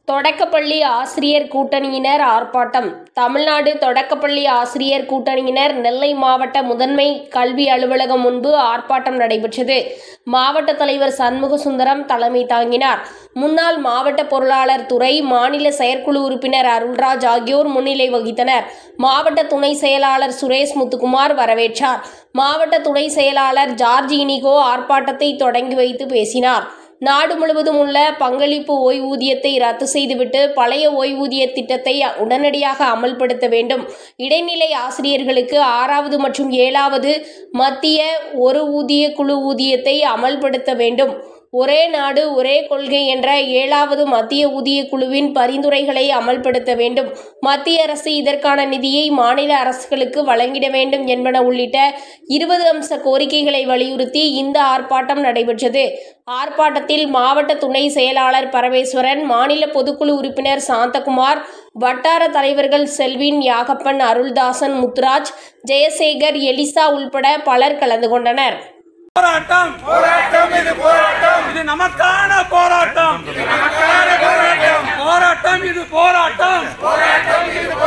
தொடக்கப்பள்ளி ஆசிரியர் கூட்டணியினர் ஆர்ப்பாட்டம் தமிழ்நாடு தொடக்கப்பள்ளி ஆசிரியர் கூட்டணியினர் நெல்லை மாவட்ட முதன்மை கல்வி அலுவலகம் முன்பு ஆர்ப்பாட்டம் நடைபெற்றது மாவட்ட தலைவர் சண்முக சுந்தரம் தலைமை தாங்கினார் முன்னாள் மாவட்ட பொருளாளர் துறை மாநில செயற்குழு உறுப்பினர் அருள்ராஜ் ஆகியோர் முன்னிலை வகித்தனர் மாவட்ட துணை செயலாளர் சுரேஷ் முத்துக்குமார் வரவேற்றார் மாவட்ட துணை செயலாளர் ஜார்ஜ் இனிகோ ஆர்ப்பாட்டத்தை தொடங்கி வைத்து பேசினார் நாடு முழுவதும் உள்ள பங்களிப்பு ஓய்வூதியத்தை ரத்து செய்துவிட்டு பழைய ஓய்வூதிய திட்டத்தை உடனடியாக அமல்படுத்த வேண்டும் இடைநிலை ஆசிரியர்களுக்கு ஆறாவது மற்றும் ஏழாவது மத்திய ஒரு ஊதிய குழு ஊதியத்தை அமல்படுத்த வேண்டும் ஒரே நாடு ஒரே கொள்கை என்ற ஏழாவது மத்திய ஊதிய குழுவின் பரிந்துரைகளை அமல்படுத்த வேண்டும் மத்திய அரசு இதற்கான நிதியை மாநில அரசுகளுக்கு வழங்கிட வேண்டும் என்பன உள்ளிட்ட இருபது அம்ச கோரிக்கைகளை வலியுறுத்தி இந்த ஆர்ப்பாட்டம் நடைபெற்றது ஆர்ப்பாட்டத்தில் மாவட்ட துணை செயலாளர் பரமேஸ்வரன் மாநில பொதுக்குழு உறுப்பினர் சாந்தகுமார் வட்டார தலைவர்கள் செல்வின் யாகப்பன் அருள்தாசன் முத்துராஜ் ஜெயசேகர் எலிசா உள்பட பலர் கலந்து கொண்டனர் போராட்டம் போராட்டம் இது போராட்டம் இது நமக்கான போராட்டம் நமக்கான போராட்டம் போராட்டம் இது போராட்டம் போராட்டம் இது